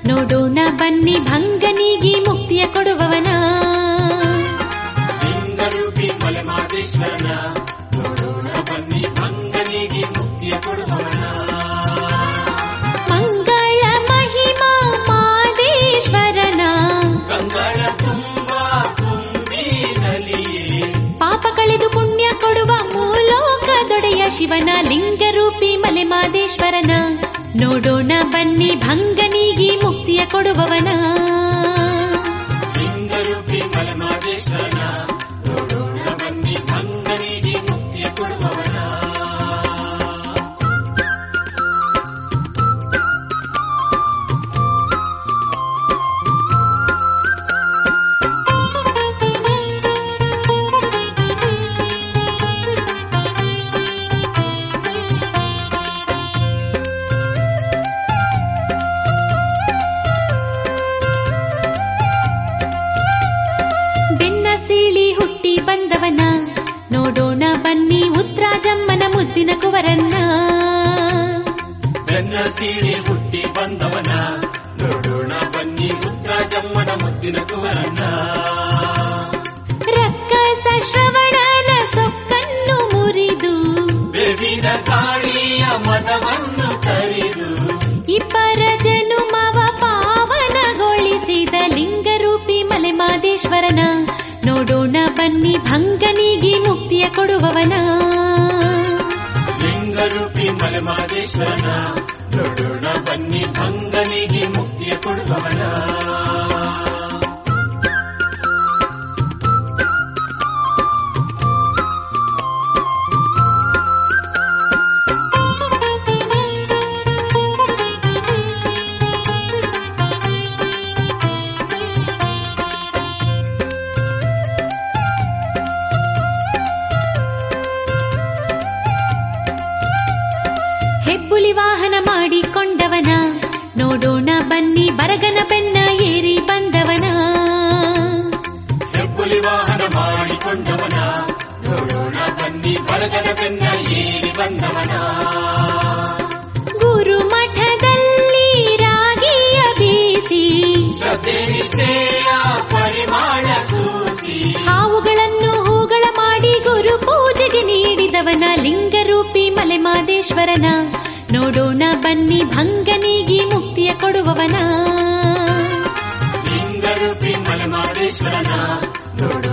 ನೋಡೋಣ ಬನ್ನಿ ಭಂಗನಿಗಿ ಮುಕ್ತಿಯ ಕೊಡುವವನ ಲಿಂಗರೂಪಿ ಮಲೆಮಾದೇಶ್ವರನ ನೋಡೋಣ ಬನ್ನಿ ಭಂಗನಿಗೆ ಮುಕ್ತಿಯ ಕೊಡುವವನ ಮಂಗಳ ಮಹಿಮಾ ಮಾದೇಶ್ವರನ ಗಂಗಳ ತುಂಬ ತುಂಬಿರಲಿಯೇ ಪಾಪ ಕಳೆದು ಪುಣ್ಯ ಕೊಡುವ ಮೂಲೋಕದೊಡೆಯ ಶಿವನ ಲಿಂಗರೂಪಿ ಮಲೆಮಾದೇಶ್ವರನ ನೋಡೋಣ ಬನ್ನಿ ಭಂಗನಿಗಿ ಮುಕ್ತಿಯ ಕೊಡುವವನ ಲಿಂಗರೂಪಿ ಮಲೆಮಾದೇಶ್ವರನ ನೋಡೋಣ ಬನ್ನಿ ಭಂಗನಿಗೆ ಮುಕ್ತಿಯ ಕೊಡುವವನ ಬೆನ್ನ ಸೀಳಿ ಹುಟ್ಟಿ ಬಂದವನ ನೋಡೋಣ ಬನ್ನಿ ಉತ್ರಾಜಮ್ಮನ ಮುದ್ದಿನ ಕುವರನ್ನ ಬೆನ್ನ ಸೀಳಿ ಹುಟ್ಟಿ ಬಂದವನ ನೋಡೋಣ ಬನ್ನಿ ಉತ್ರಾಜಮ್ಮನ ಮುದ್ದಿನ ಕುವರನ್ನ ರಕ್ಕಸ ಶ್ರವಣನ ಸೊಕ್ಕನ್ನು ಮುರಿದು ಬೇವಿನ ಗಾಳಿಯ ಮದವನ್ನು ಕರಿದು ಇಬ್ಬರ ಜನುಮವ ಪಾವನಗೊಳಿಸಿದ ಲಿಂಗರೂಪಿ ಮಲೆಮಾದೇಶ್ವರನ ನೋಡೋಣ ಬನ್ನಿ ಭಂಗನಿಗಿ ಮುಕ್ತಿಯ ಕೊಡುವವನ ಲಿಂಗರೂಪಿ ಮಲೆಮಾದೇಶ್ವರನ ನೋಡೋಣ ಬನ್ನಿ ಭಂಗನಿಗೆ ಮುಕ್ತಿಯ ಕೊಡುವವನ ಹೆಬ್ಬುಲಿ ವಾಹನ ಮಾಡಿಕೊಂಡವನ ನೋಡೋಣ ಬನ್ನಿ ಬರಗನ ಬೆನ್ನ ಏರಿ ಬಂದವನ ಹೆಬ್ಬುಲಿ ವಾಹನ ಮಾಡಿಕೊಂಡವನ ನೋಡೋಣ ಬನ್ನಿ ಬಲಗನ ಬೆನ್ನ ಏರಿ ಬಂದವನ ಗುರು ಮಠದಲ್ಲಿ ರಾಗಿಯ ಬೀಸಿ ಶ್ರದ್ಧೆ ನಿಷ್ಠೆಯ ಪರಿಮಾಣ ಸೂಸಿ ಹಾವುಗಳನ್ನು ಹೂಗಳ ಮಾಡಿ ಗುರು ಪೂಜೆಗೆ ನೀಡಿದವನ ಲಿಂಗರೂಪಿ ಮಲೆಮಾದೇಶ್ವರನ ನೋಡೋಣ ಬನ್ನಿ ಭಂಗನಿಗಿ ಮುಕ್ತಿಯ ಕೊಡುವವನ ಲಿಂಗರೂಪಿ ಮಲೆಮಾದೇಶ್ವರನ ನೋಡೋಣ